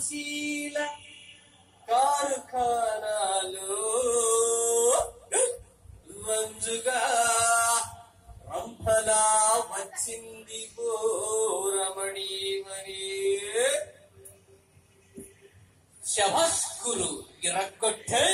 క్రియాశీల కార్ఖానాలు మంజుగా రంభలా వచ్చింది గోరమణి మరి శభస్కులు ఇరక్కొట్టే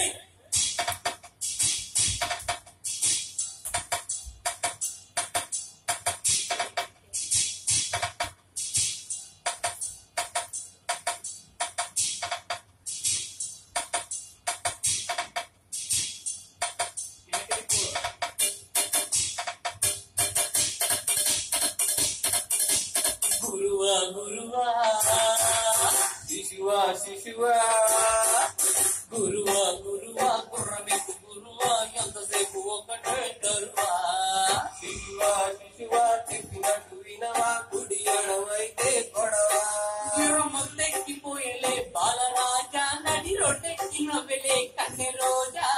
గురువా గురువా శిశువా శిశువా గురువా గురువా గుర్రమెక్కు గురువా ఎంతసేపు ఒకటే తరువా శిశువా శిశువా చెప్పినట్టు వినవా కుడి ఎడమైతే కొడవా మొత్తెక్కిపోయలే బాలరాజా నడి రొట్టెక్కిన వెలే కన్నె రోజా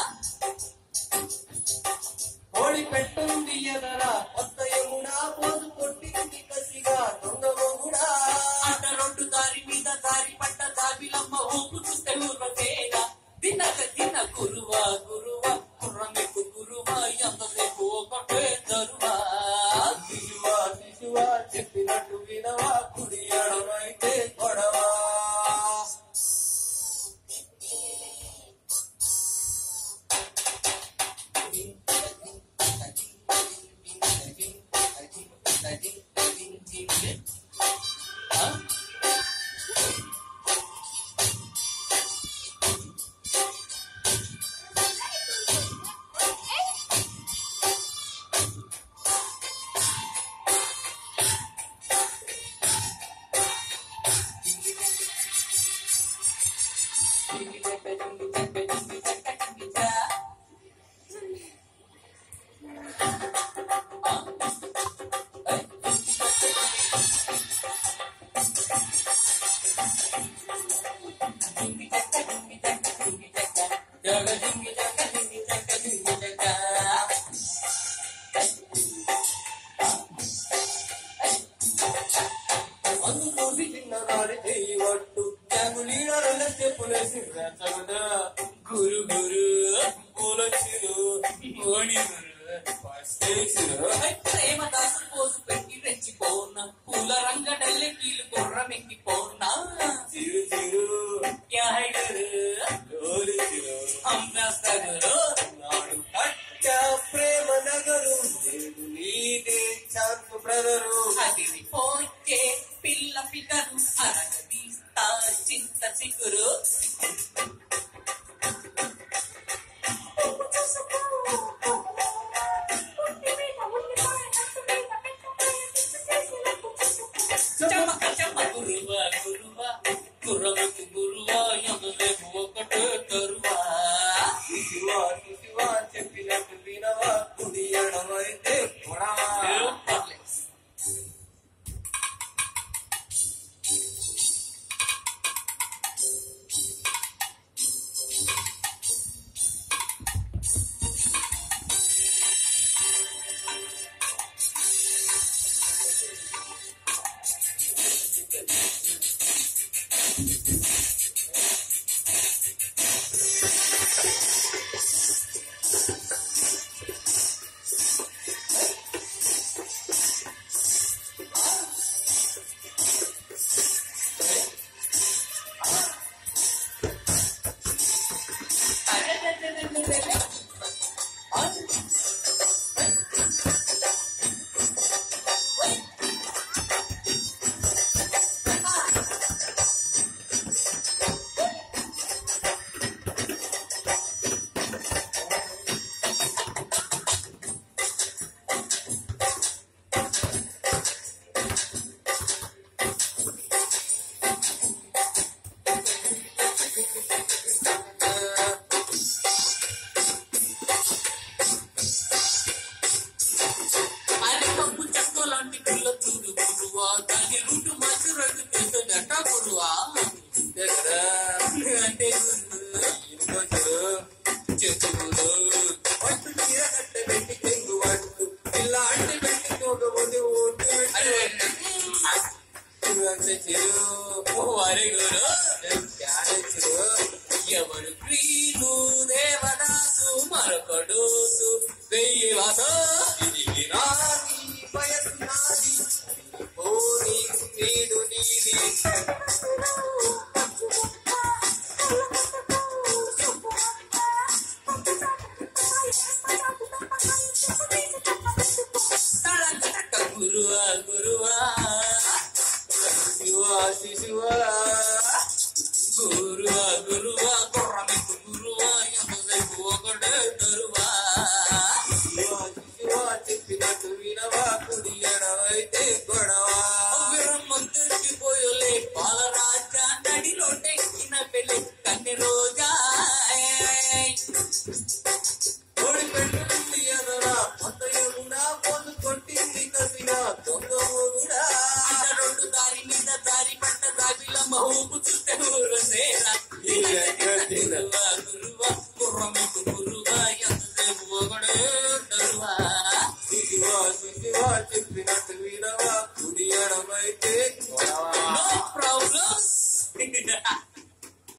కోడి పెట్టుంది ఎదరా కొత్త యమునా పోసు కొట్టింది కసిగా దొంగ మొగుడా అడ్డ రొడ్డు దారి మీద దారి పట్ట దాబిలమ్మ ఊపు చూస్తే ఊరవేగా తినక తిన గురువా గురువా కుర్రమెక్కు గురువా ఎంతసేపు ఒకటే తరువా శిశువా శిశువా చెప్పినట్టు వినవా కుడి ఎడమైతే కొడవా జగ జింగి జగ జింగి జగ జింగి జగ అందుకోసి చిన్ననాడి చేయవట్టు లీడర్ల చెప్పులేసి రెచ్చగొట్ట గురు గురు పూలొచ్చిరు ఓణి గురు పస్తేసిరు ప్రేమ దాసులు పోసు పెట్టి రెచ్చిపోన పూల రంగడల్లె కీలు గుర్రమెక్కిపోనా చిరు చిరు క్యా హై గురు డోలు చిరు హమ్ రాస్తా గురు నాడు కట్ట ప్రేమ నగరు లేదు నీదే ఛాన్స్ బ్రదరు అదిరి పోతే పిల్ల ఫిగరు అరగదీస్తా చింత చిగురు చమక చమ గురువా గురువా గుర్రముకు గురు